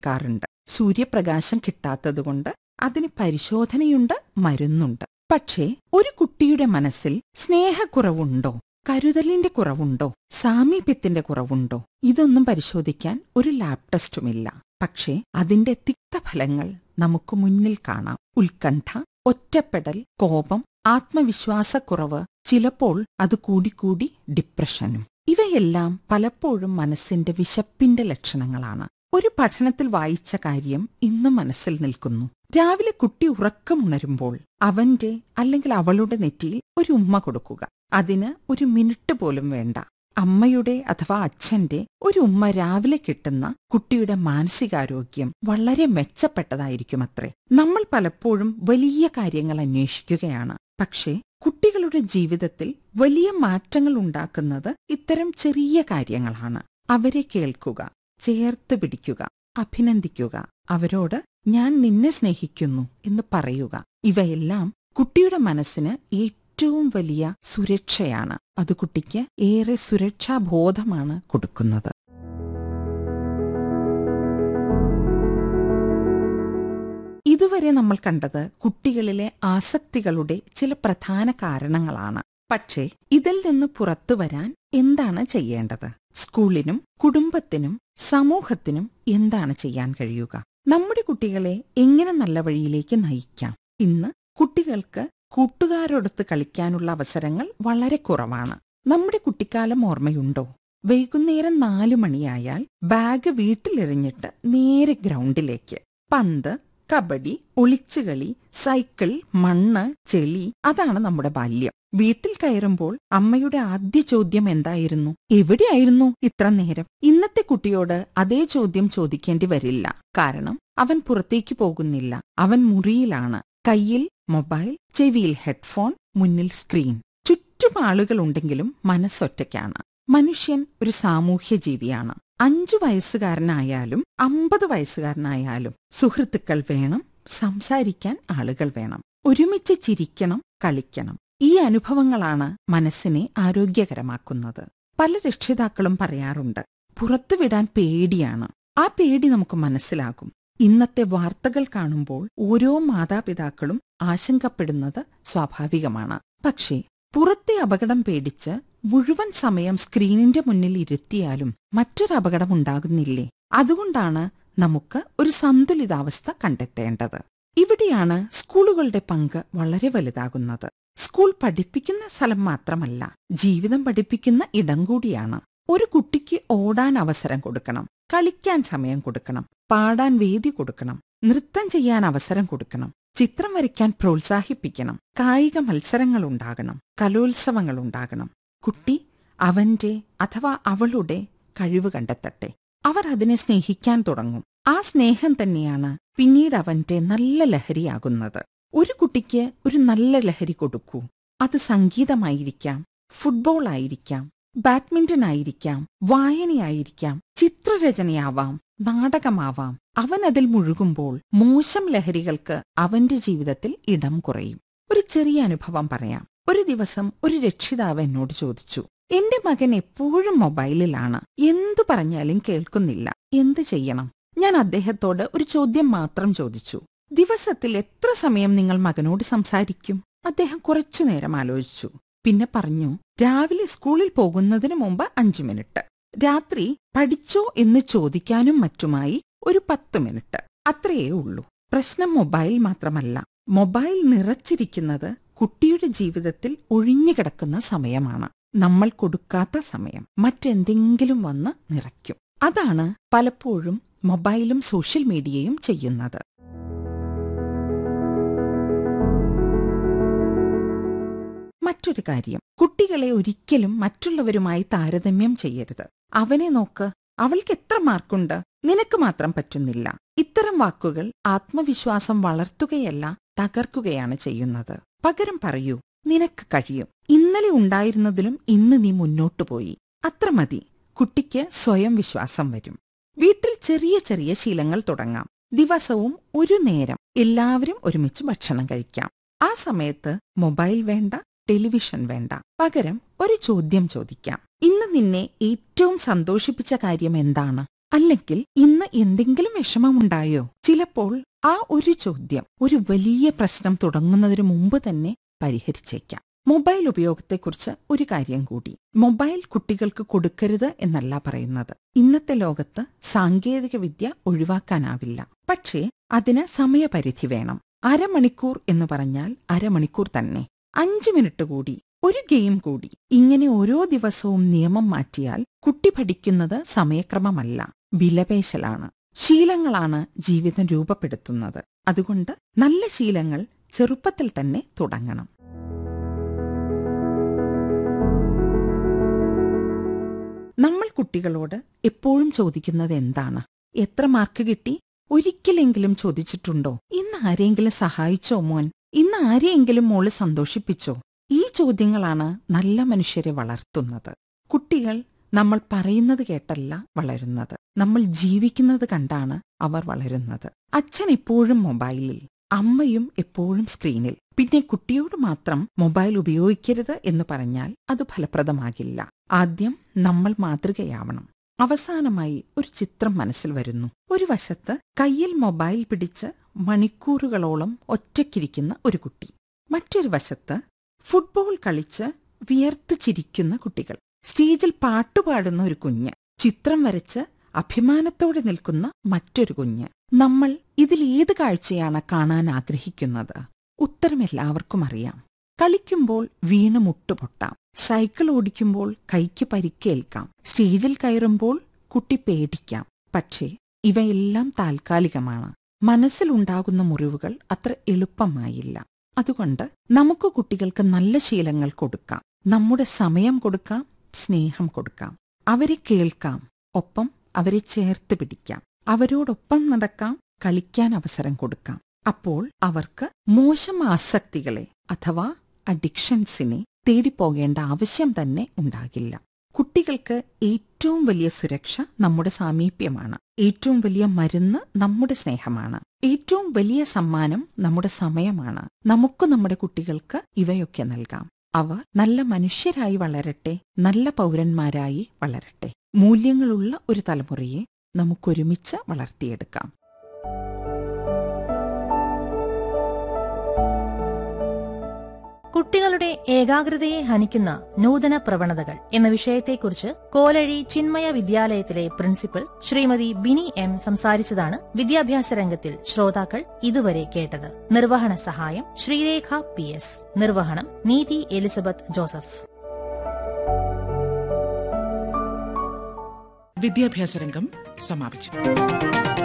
കേൾക്കാറുണ്ട് സൂര്യപ്രകാശം കിട്ടാത്തതുകൊണ്ട് അതിന് പരിശോധനയുണ്ട് മരുന്നുണ്ട് പക്ഷേ ഒരു കുട്ടിയുടെ മനസ്സിൽ സ്നേഹക്കുറവുണ്ടോ കരുതലിന്റെ കുറവുണ്ടോ സാമീപ്യത്തിന്റെ കുറവുണ്ടോ ഇതൊന്നും പരിശോധിക്കാൻ ഒരു ലാബ് ടെസ്റ്റുമില്ല പക്ഷേ അതിന്റെ തിക്തഫലങ്ങൾ നമുക്ക് മുന്നിൽ കാണാം ഉത്കണ്ഠ ഒറ്റപ്പെടൽ കോപം ആത്മവിശ്വാസക്കുറവ് ചിലപ്പോൾ അത് കൂടിക്കൂടി ഡിപ്രഷനും ഇവയെല്ലാം പലപ്പോഴും മനസ്സിന്റെ വിശപ്പിന്റെ ലക്ഷണങ്ങളാണ് ഒരു പഠനത്തിൽ വായിച്ച കാര്യം ഇന്നും മനസ്സിൽ നിൽക്കുന്നു രാവിലെ കുട്ടി ഉറക്കമുണരുമ്പോൾ അവന്റെ അല്ലെങ്കിൽ അവളുടെ നെറ്റിയിൽ ഒരു ഉമ്മ കൊടുക്കുക അതിന് ഒരു മിനിറ്റ് പോലും വേണ്ട അമ്മയുടെ അഥവാ അച്ഛന്റെ ഒരു ഉമ്മ രാവിലെ കിട്ടുന്ന കുട്ടിയുടെ മാനസികാരോഗ്യം വളരെ മെച്ചപ്പെട്ടതായിരിക്കും അത്രേ നമ്മൾ പലപ്പോഴും വലിയ കാര്യങ്ങൾ അന്വേഷിക്കുകയാണ് പക്ഷേ കുട്ടികളുടെ ജീവിതത്തിൽ വലിയ മാറ്റങ്ങൾ ഉണ്ടാക്കുന്നത് ഇത്തരം ചെറിയ കാര്യങ്ങളാണ് അവരെ കേൾക്കുക ചേർത്ത് പിടിക്കുക അഭിനന്ദിക്കുക അവരോട് ഞാൻ നിന്നെ സ്നേഹിക്കുന്നു എന്ന് പറയുക ഇവയെല്ലാം കുട്ടിയുടെ മനസ്സിന് ഏറ്റവും വലിയ സുരക്ഷയാണ് അത് കുട്ടിക്ക് ഏറെ സുരക്ഷാബോധമാണ് കൊടുക്കുന്നത് ഇതുവരെ നമ്മൾ കണ്ടത് കുട്ടികളിലെ ആസക്തികളുടെ ചില പ്രധാന കാരണങ്ങളാണ് പക്ഷേ ഇതിൽ നിന്ന് പുറത്തു വരാൻ എന്താണ് ചെയ്യേണ്ടത് സ്കൂളിനും കുടുംബത്തിനും സമൂഹത്തിനും എന്താണ് ചെയ്യാൻ കഴിയുക നമ്മുടെ കുട്ടികളെ എങ്ങനെ നല്ല വഴിയിലേക്ക് നയിക്കാം ഇന്ന് കുട്ടികൾക്ക് കൂട്ടുകാരോടൊത്ത് കളിക്കാനുള്ള അവസരങ്ങൾ വളരെ കുറവാണ് നമ്മുടെ കുട്ടിക്കാലം ഓർമ്മയുണ്ടോ വൈകുന്നേരം നാലു മണിയായാൽ ബാഗ് വീട്ടിലെറിഞ്ഞിട്ട് നേരെ ഗ്രൗണ്ടിലേക്ക് പന്ത് കബഡി ഒളിച്ചുകളി സൈക്കിൾ മണ്ണ് ചെളി അതാണ് നമ്മുടെ ബാല്യം വീട്ടിൽ കയറുമ്പോൾ അമ്മയുടെ ആദ്യ ചോദ്യം എന്തായിരുന്നു എവിടെയായിരുന്നു ഇത്ര നേരം ഇന്നത്തെ കുട്ടിയോട് അതേ ചോദ്യം ചോദിക്കേണ്ടി വരില്ല കാരണം അവൻ പുറത്തേക്ക് പോകുന്നില്ല അവൻ മുറിയിലാണ് കയ്യിൽ മൊബൈൽ ചെവിയിൽ ഹെഡ്ഫോൺ മുന്നിൽ സ്ക്രീൻ ചുറ്റും ആളുകളുണ്ടെങ്കിലും മനസ്സൊറ്റയ്ക്കാണ് മനുഷ്യൻ ഒരു സാമൂഹ്യ ജീവിയാണ് അഞ്ചു വയസ്സുകാരനായാലും അമ്പത് വയസ്സുകാരനായാലും സുഹൃത്തുക്കൾ വേണം സംസാരിക്കാൻ ആളുകൾ വേണം ഒരുമിച്ച് ചിരിക്കണം കളിക്കണം ഈ അനുഭവങ്ങളാണ് മനസ്സിനെ ആരോഗ്യകരമാക്കുന്നത് പല രക്ഷിതാക്കളും പറയാറുണ്ട് പുറത്തുവിടാൻ പേടിയാണ് ആ പേടി നമുക്ക് മനസ്സിലാകും ഇന്നത്തെ വാർത്തകൾ കാണുമ്പോൾ ഓരോ മാതാപിതാക്കളും ആശങ്കപ്പെടുന്നത് സ്വാഭാവികമാണ് പക്ഷേ പുറത്തെ അപകടം പേടിച്ച് മുഴുവൻ സമയം സ്ക്രീനിന്റെ മുന്നിൽ ഇരുത്തിയാലും മറ്റൊരു അപകടം ഉണ്ടാകുന്നില്ലേ അതുകൊണ്ടാണ് നമുക്ക് ഒരു സന്തുലിതാവസ്ഥ കണ്ടെത്തേണ്ടത് ഇവിടെയാണ് സ്കൂളുകളുടെ പങ്ക് വളരെ വലുതാകുന്നത് സ്കൂൾ പഠിപ്പിക്കുന്ന സ്ഥലം മാത്രമല്ല ജീവിതം പഠിപ്പിക്കുന്ന ഇടം കൂടിയാണ് ഒരു കുട്ടിക്ക് ഓടാൻ അവസരം കൊടുക്കണം കളിക്കാൻ സമയം കൊടുക്കണം പാടാൻ വേദി കൊടുക്കണം നൃത്തം ചെയ്യാൻ അവസരം കൊടുക്കണം ചിത്രം വരയ്ക്കാൻ പ്രോത്സാഹിപ്പിക്കണം കായിക മത്സരങ്ങൾ ഉണ്ടാകണം കലോത്സവങ്ങൾ ഉണ്ടാകണം കുട്ടി അവന്റെ അഥവാ അവളുടെ കഴിവ് കണ്ടെത്തട്ടെ അവർ അതിനെ സ്നേഹിക്കാൻ തുടങ്ങും ആ സ്നേഹം തന്നെയാണ് പിന്നീട് അവന്റെ നല്ല ലഹരിയാകുന്നത് ഒരു കുട്ടിക്ക് ഒരു നല്ല ലഹരി കൊടുക്കൂ അത് സംഗീതമായിരിക്കാം ഫുട്ബോൾ ആയിരിക്കാം ബാഡ്മിന്റൺ ആയിരിക്കാം വായനയായിരിക്കാം ചിത്രരചനയാവാം നാടകമാവാം അവൻ അതിൽ മുഴുകുമ്പോൾ മോശം ലഹരികൾക്ക് അവന്റെ ജീവിതത്തിൽ ഇടം കുറയും ഒരു ചെറിയ അനുഭവം പറയാം ഒരു ദിവസം ഒരു രക്ഷിതാവ് എന്നോട് ചോദിച്ചു എന്റെ മകൻ എപ്പോഴും മൊബൈലിലാണ് എന്തു പറഞ്ഞാലും കേൾക്കുന്നില്ല എന്ത് ചെയ്യണം ഞാൻ അദ്ദേഹത്തോട് ഒരു ചോദ്യം മാത്രം ചോദിച്ചു ദിവസത്തിൽ എത്ര സമയം നിങ്ങൾ മകനോട് സംസാരിക്കും അദ്ദേഹം കുറച്ചുനേരം ആലോചിച്ചു പിന്നെ പറഞ്ഞു രാവിലെ സ്കൂളിൽ പോകുന്നതിന് മുമ്പ് അഞ്ചു മിനിറ്റ് രാത്രി പഠിച്ചോ എന്ന് ചോദിക്കാനും മറ്റുമായി ഒരു പത്ത് മിനിറ്റ് അത്രയേ ഉള്ളൂ പ്രശ്നം മൊബൈൽ മാത്രമല്ല മൊബൈൽ നിറച്ചിരിക്കുന്നത് കുട്ടിയുടെ ജീവിതത്തിൽ ഒഴിഞ്ഞുകിടക്കുന്ന സമയമാണ് നമ്മൾ കൊടുക്കാത്ത സമയം മറ്റെന്തെങ്കിലും വന്ന് നിറയ്ക്കും അതാണ് പലപ്പോഴും മൊബൈലും സോഷ്യൽ മീഡിയയും ചെയ്യുന്നത് മറ്റൊരു കാര്യം കുട്ടികളെ ഒരിക്കലും മറ്റുള്ളവരുമായി താരതമ്യം ചെയ്യരുത് അവനെ നോക്ക് അവൾക്ക് എത്ര മാർക്കുണ്ട് നിനക്ക് മാത്രം പറ്റുന്നില്ല ഇത്തരം വാക്കുകൾ ആത്മവിശ്വാസം വളർത്തുകയല്ല തകർക്കുകയാണ് ചെയ്യുന്നത് പകരം പറയൂ നിനക്ക് കഴിയും ഇന്നലെ ഉണ്ടായിരുന്നതിലും ഇന്ന് നീ മുന്നോട്ടു പോയി അത്ര മതി കുട്ടിക്ക് സ്വയം വിശ്വാസം വരും വീട്ടിൽ ചെറിയ ചെറിയ ശീലങ്ങൾ തുടങ്ങാം ദിവസവും ഒരു നേരം എല്ലാവരും ഒരുമിച്ച് ഭക്ഷണം കഴിക്കാം ആ സമയത്ത് മൊബൈൽ വേണ്ട ടെലിവിഷൻ വേണ്ട പകരം ഒരു ചോദ്യം ചോദിക്കാം ഇന്ന് നിന്നെ ഏറ്റവും സന്തോഷിപ്പിച്ച കാര്യം എന്താണ് അല്ലെങ്കിൽ ഇന്ന് എന്തെങ്കിലും വിഷമമുണ്ടായോ ചിലപ്പോൾ ആ ഒരു ചോദ്യം ഒരു വലിയ പ്രശ്നം തുടങ്ങുന്നതിന് മുമ്പ് തന്നെ പരിഹരിച്ചേക്കാം മൊബൈൽ ഉപയോഗത്തെക്കുറിച്ച് ഒരു കാര്യം കൂടി മൊബൈൽ കുട്ടികൾക്ക് കൊടുക്കരുത് എന്നല്ല പറയുന്നത് ഇന്നത്തെ ലോകത്ത് സാങ്കേതിക വിദ്യ ഒഴിവാക്കാനാവില്ല പക്ഷേ അതിന് സമയപരിധി വേണം അരമണിക്കൂർ എന്ന് പറഞ്ഞാൽ അരമണിക്കൂർ തന്നെ അഞ്ചു മിനിറ്റ് കൂടി ഒരു ഗെയിം കൂടി ഇങ്ങനെ ഓരോ ദിവസവും നിയമം മാറ്റിയാൽ കുട്ടി പഠിക്കുന്നത് സമയക്രമമല്ല വിലപേശലാണ് ശീലങ്ങളാണ് ജീവിതം രൂപപ്പെടുത്തുന്നത് അതുകൊണ്ട് നല്ല ശീലങ്ങൾ ചെറുപ്പത്തിൽ തന്നെ തുടങ്ങണം നമ്മൾ കുട്ടികളോട് എപ്പോഴും ചോദിക്കുന്നത് എന്താണ് എത്ര മാർക്ക് കിട്ടി ഒരിക്കലെങ്കിലും ചോദിച്ചിട്ടുണ്ടോ ഇന്ന് ആരെങ്കിലും സഹായിച്ചോ മോൻ ഇന്ന് ആരെയെങ്കിലും മോള് സന്തോഷിപ്പിച്ചോ ഈ ചോദ്യങ്ങളാണ് നല്ല മനുഷ്യരെ വളർത്തുന്നത് കുട്ടികൾ നമ്മൾ പറയുന്നത് കേട്ടല്ല വളരുന്നത് നമ്മൾ ജീവിക്കുന്നത് കണ്ടാണ് അവർ വളരുന്നത് അച്ഛൻ എപ്പോഴും മൊബൈലിൽ അമ്മയും എപ്പോഴും സ്ക്രീനിൽ പിന്നെ കുട്ടിയോട് മാത്രം മൊബൈൽ ഉപയോഗിക്കരുത് എന്ന് പറഞ്ഞാൽ അത് ഫലപ്രദമാകില്ല ആദ്യം നമ്മൾ മാതൃകയാവണം അവസാനമായി ഒരു ചിത്രം മനസ്സിൽ വരുന്നു ഒരു വശത്ത് കയ്യിൽ മൊബൈൽ പിടിച്ച് മണിക്കൂറുകളോളം ഒറ്റയ്ക്കിരിക്കുന്ന ഒരു കുട്ടി മറ്റൊരു വശത്ത് ഫുട്ബോൾ കളിച്ച് വിയർത്ത് ചിരിക്കുന്ന കുട്ടികൾ സ്റ്റേജിൽ പാട്ടുപാടുന്ന ഒരു കുഞ്ഞ് ചിത്രം വരച്ച് അഭിമാനത്തോടെ നിൽക്കുന്ന മറ്റൊരു കുഞ്ഞ് നമ്മൾ ഇതിലേത് കാഴ്ചയാണ് കാണാൻ ആഗ്രഹിക്കുന്നത് ഉത്തരം എല്ലാവർക്കും അറിയാം കളിക്കുമ്പോൾ വീണ് മുട്ടുപൊട്ടാം സൈക്കിൾ ഓടിക്കുമ്പോൾ കൈക്ക് പരിക്കേൽക്കാം സ്റ്റേജിൽ കയറുമ്പോൾ കുട്ടി പേടിക്കാം പക്ഷേ ഇവയെല്ലാം താൽക്കാലികമാണ് മനസ്സിലുണ്ടാകുന്ന മുറിവുകൾ അത്ര എളുപ്പമായില്ല അതുകൊണ്ട് നമുക്ക് കുട്ടികൾക്ക് നല്ല ശീലങ്ങൾ കൊടുക്കാം നമ്മുടെ സമയം കൊടുക്കാം സ്നേഹം കൊടുക്കാം അവരെ കേൾക്കാം ഒപ്പം അവരെ ചേർത്ത് പിടിക്കാം അവരോടൊപ്പം നടക്കാം കളിക്കാൻ അവസരം കൊടുക്കാം അപ്പോൾ അവർക്ക് മോശം ആസക്തികളെ അഥവാ അഡിക്ഷൻസിനെ തേടിപ്പോകേണ്ട ആവശ്യം തന്നെ ഉണ്ടാകില്ല കുട്ടികൾക്ക് ഏറ്റവും വലിയ സുരക്ഷ നമ്മുടെ സാമീപ്യമാണ് ഏറ്റവും വലിയ മരുന്ന് നമ്മുടെ സ്നേഹമാണ് ഏറ്റവും വലിയ സമ്മാനം നമ്മുടെ സമയമാണ് നമുക്ക് നമ്മുടെ കുട്ടികൾക്ക് ഇവയൊക്കെ നൽകാം അവർ നല്ല മനുഷ്യരായി വളരട്ടെ നല്ല പൗരന്മാരായി വളരട്ടെ മൂല്യങ്ങളുള്ള ഒരു തലമുറയെ നമുക്കൊരുമിച്ച് വളർത്തിയെടുക്കാം കുട്ടികളുടെ ഏകാഗ്രതയെ ഹനിക്കുന്ന നൂതന പ്രവണതകൾ എന്ന വിഷയത്തെക്കുറിച്ച് കോലഴി ചിന്മയ വിദ്യാലയത്തിലെ പ്രിൻസിപ്പൽ ശ്രീമതി ബിനി എം സംസാരിച്ചതാണ് വിദ്യാഭ്യാസ രംഗത്തിൽ ശ്രോതാക്കൾ ഇതുവരെ കേട്ടത് നിർവഹണ സഹായം ശ്രീരേഖ പി എസ് നിർവഹണം നീതി എലിസബത്ത് ജോസഫ് വിദ്യാഭ്യാസ രംഗം സമാപിച്ചു